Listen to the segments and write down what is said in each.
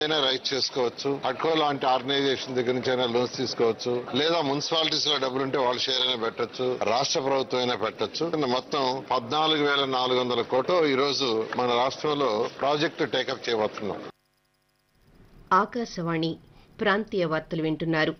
అయినా రైట్ చేసుకోవచ్చు అట్కో లాంటి ఆర్గనైజేషన్ దగ్గర నుంచి అయినా లోన్స్ తీసుకోవచ్చు లేదా మున్సిపాలిటీస్ లో డబ్బులు ఉంటే వాళ్ళ షేర్ అయినా పెట్టొచ్చు రాష్ట్ర ప్రభుత్వం అయినా పెట్టొచ్చు మొత్తం పద్నాలుగు వేల నాలుగు వందల కోట్లు ఈ రోజు మన రాష్ట్రంలో ప్రాజెక్టు టేకప్ చేయబోతున్నాం ఆకాశవాణి ప్రాంతీయ వార్తలు వింటున్నారు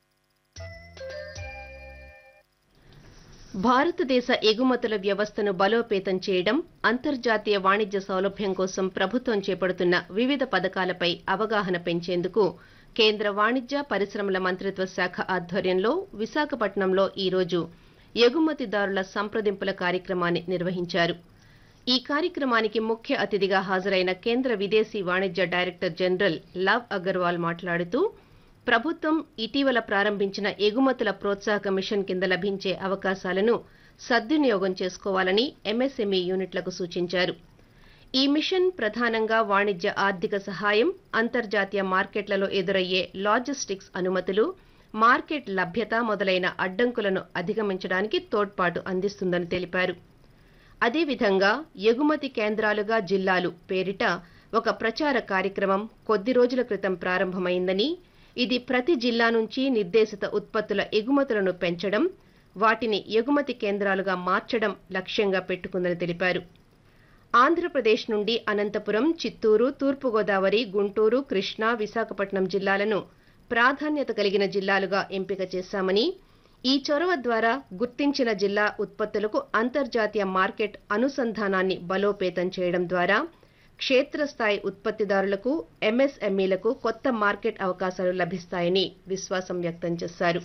భారతదేశ ఎగుమతుల వ్యవస్థను బలోపేతం చేయడం అంతర్జాతీయ వాణిజ్య సౌలభ్యం కోసం ప్రభుత్వం చేపడుతున్న వివిధ పథకాలపై అవగాహన పెంచేందుకు కేంద్ర వాణిజ్య పరిశ్రమల మంత్రిత్వ శాఖ ఆధ్వర్యంలో విశాఖపట్నంలో ఈ రోజు ఎగుమతిదారుల సంప్రదింపుల కార్యక్రమాన్ని నిర్వహించారు ఈ కార్యక్రమానికి ముఖ్య అతిథిగా హాజరైన కేంద్ర విదేశీ వాణిజ్య డైరెక్టర్ జనరల్ లవ్ అగర్వాల్ మాట్లాడుతూ ప్రభుత్వం ఇటీవల ప్రారంభించిన ఎగుమతుల ప్రోత్సాహక మిషన్ కింద లభించే అవకాశాలను సద్వినియోగం చేసుకోవాలని ఎంఎస్ఎంఈ యూనిట్లకు సూచించారు ఈ మిషన్ ప్రధానంగా వాణిజ్య ఆర్థిక సహాయం అంతర్జాతీయ మార్కెట్లలో ఎదురయ్యే లాజిస్టిక్స్ అనుమతులు మార్కెట్ లభ్యత మొదలైన అడ్డంకులను అధిగమించడానికి తోడ్పాటు అందిస్తుందని తెలిపారు అదేవిధంగా ఎగుమతి కేంద్రాలుగా జిల్లాలు పేరిట ఒక ప్రచార కార్యక్రమం కొద్ది రోజుల క్రితం ప్రారంభమైందని ఇది ప్రతి జిల్లా నుంచి నిర్దేశిత ఉత్పత్తుల ఎగుమతులను పెంచడం వాటిని ఎగుమతి కేంద్రాలుగా మార్చడం లక్ష్యంగా పెట్టుకుందని తెలిపారు ఆంధ్రప్రదేశ్ నుండి అనంతపురం చిత్తూరు తూర్పుగోదావరి గుంటూరు కృష్ణా విశాఖపట్నం జిల్లాలను ప్రాధాన్యత కలిగిన జిల్లాలుగా ఎంపిక చేశామని ఈ చొరవ ద్వారా గుర్తించిన జిల్లా ఉత్పత్తులకు అంతర్జాతీయ మార్కెట్ అనుసంధానాన్ని బలోపేతం చేయడం ద్వారా క్షేత్రస్థాయి ఉత్పత్తిదారులకు ఎంఎస్ఎంఈలకు కొత్త మార్కెట్ అవకాశాలు లభిస్తాయని విశ్వాసం వ్యక్తం చేశారు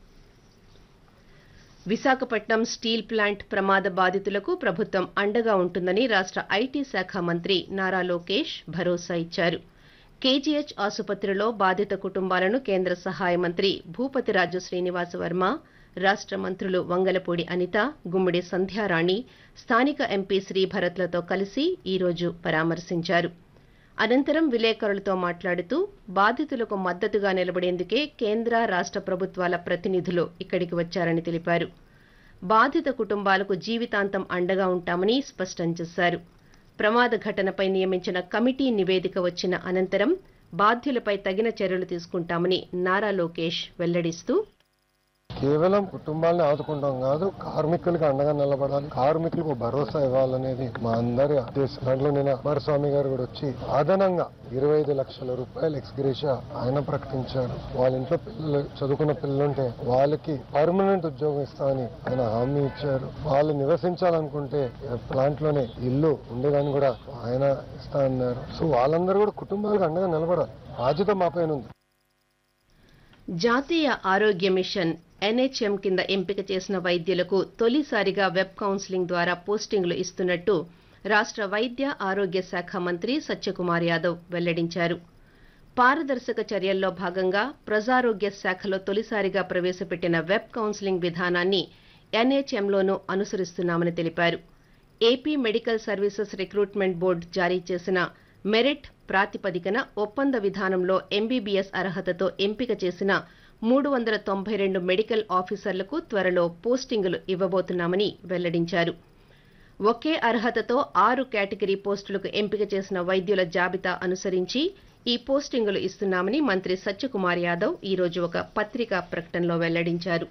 విశాఖపట్నం స్టీల్ ప్లాంట్ ప్రమాద బాధితులకు ప్రభుత్వం అండగా ఉంటుందని రాష్ట్ర ఐటీ శాఖ మంత్రి నారా లోకేష్ భరోసా ఇచ్చారు కేజీహెచ్ ఆసుపత్రిలో బాధిత కుటుంబాలను కేంద్ర సహాయ మంత్రి భూపతిరాజు శ్రీనివాస వర్మ రాష్ట్ర మంత్రులు వంగలపూడి అనిత గుమ్మిడి సంధ్యారాణి స్థానిక ఎంపీ శ్రీభరత్లతో కలిసి ఈరోజు పరామర్శించారు అనంతరం విలేకరులతో మాట్లాడుతూ బాధితులకు మద్దతుగా నిలబడేందుకే కేంద్ర రాష్ట్ర ప్రభుత్వాల ప్రతినిధులు ఇక్కడికి వచ్చారని తెలిపారు బాధిత కుటుంబాలకు జీవితాంతం అండగా ఉంటామని స్పష్టం చేశారు ప్రమాద ఘటనపై నియమించిన కమిటీ నివేదిక వచ్చిన అనంతరం బాధ్యులపై తగిన చర్యలు తీసుకుంటామని నారా లోకేష్ వెల్లడిస్తూ కేవలం కుటుంబాలను ఆదుకుంటాం కాదు కార్మికులకు అండగా నిలబడాలి కార్మికులకు భరోసా ఇవ్వాలనేది మా అందరి ఉద్దేశం దాంట్లో నేను కుమారస్వామి గారు కూడా వచ్చి అదనంగా ఇరవై ఐదు లక్షల రూపాయలు ఎక్స్గ్రేషియా ఆయన ప్రకటించారు వాళ్ళ ఇంట్లో పిల్లలు చదువుకున్న పిల్లలుంటే వాళ్ళకి పర్మనెంట్ ఉద్యోగం ఇస్తామని ఆయన హామీ ఇచ్చారు వాళ్ళు నివసించాలనుకుంటే ప్లాంట్ లోనే ఇల్లు ఉండేదాన్ని కూడా ఆయన ఇస్తా అన్నారు సో వాళ్ళందరూ కూడా కుటుంబాలకు అండగా నిలబడాలి బాధ్యత మా పైన ఉంది జాతీయ ఆరోగ్య మిషన్ ఎన్హెచ్ఎం కింద ఎంపిక చేసిన వైద్యులకు తొలిసారిగా వెబ్ కౌన్సిలింగ్ ద్వారా పోస్టింగ్లు ఇస్తున్నట్టు రాష్ట్ర వైద్య ఆరోగ్య శాఖ మంత్రి సత్యకుమార్ యాదవ్ వెల్లడించారు పారదర్శక చర్యల్లో భాగంగా ప్రజారోగ్య శాఖలో తొలిసారిగా ప్రవేశపెట్టిన వెబ్ కౌన్సిలింగ్ విధానాన్ని ఎన్హెచ్ఎంలోనూ అనుసరిస్తున్నామని తెలిపారు AP medical services recruitment board జారీ చేసిన మెరిట్ ప్రాతిపదికన ఒప్పంద విధానంలో ఎంబీబీఎస్ అర్హతతో ఎంపిక చేసిన మూడు వందల తొంభై రెండు మెడికల్ ఆఫీసర్లకు త్వరలో పోస్టింగులు ఇవ్వబోతున్నామని వెల్లడించారు ఒకే అర్హతతో ఆరు కేటగిరీ పోస్టులకు ఎంపిక చేసిన వైద్యుల జాబితా అనుసరించి ఈ పోస్టింగులు ఇస్తున్నామని మంత్రి సత్యకుమార్ యాదవ్ ఈరోజు ఒక పత్రికా ప్రకటనలో వెల్లడించారు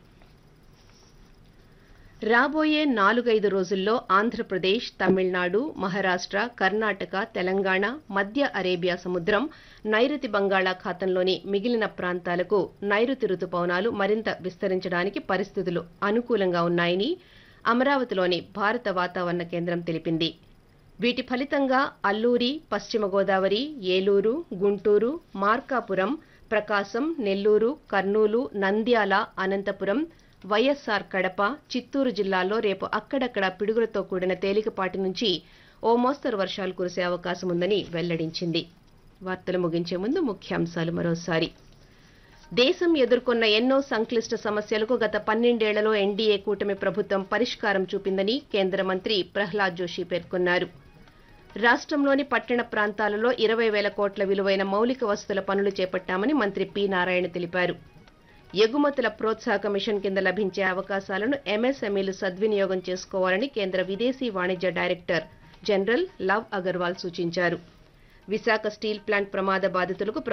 రాబోయే నాలుగైదు రోజుల్లో ఆంధ్రప్రదేశ్ తమిళనాడు మహారాష్ట్ర కర్ణాటక తెలంగాణ మధ్య అరేబియా సముద్రం నైరుతి బంగాళాఖాతంలోని మిగిలిన ప్రాంతాలకు నైరుతి రుతుపవనాలు మరింత విస్తరించడానికి పరిస్థితులు అనుకూలంగా ఉన్నాయని అమరావతిలోని భారత వాతావరణ కేంద్రం తెలిపింది వీటి ఫలితంగా అల్లూరి పశ్చిమ గోదావరి ఏలూరు గుంటూరు మార్కాపురం ప్రకాశం నెల్లూరు కర్నూలు నంద్యాల అనంతపురం వైఎస్సార్ కడప చిత్తూరు జిల్లాల్లో రేపు అక్కడక్కడ పిడుగులతో కూడిన తేలికపాటి నుంచి ఓ మోస్తరు వర్షాలు కురిసే అవకాశం ఉందని వెల్లడించింది వార్తలు ముగించే ముందు ముఖ్యాంశాలు మరోసారి దేశం ఎదుర్కొన్న ఎన్నో సంక్లిష్ట సమస్యలకు గత పన్నెండేళ్లలో ఎన్డీఏ కూటమి ప్రభుత్వం పరిష్కారం చూపిందని కేంద్ర మంత్రి ప్రహ్లాద్ జోషి పేర్కొన్నారు రాష్ట్రంలోని పట్టణ ప్రాంతాలలో ఇరవై వేల కోట్ల విలువైన మౌలిక వసతుల పనులు చేపట్టామని మంత్రి పి నారాయణ తెలిపారు ఎగుమతుల ప్రోత్సాహక మిషన్ కింద లభించే అవకాశాలను ఎంఎస్ఎంఈలు సద్వినియోగం చేసుకోవాలని కేంద్ర విదేశీ వాణిజ్య డైరెక్టర్ జనరల్ లవ్ అగర్వాల్ సూచించారు విశాఖ స్టీల్ ప్లాంట్ ప్రమాద బాధితులకు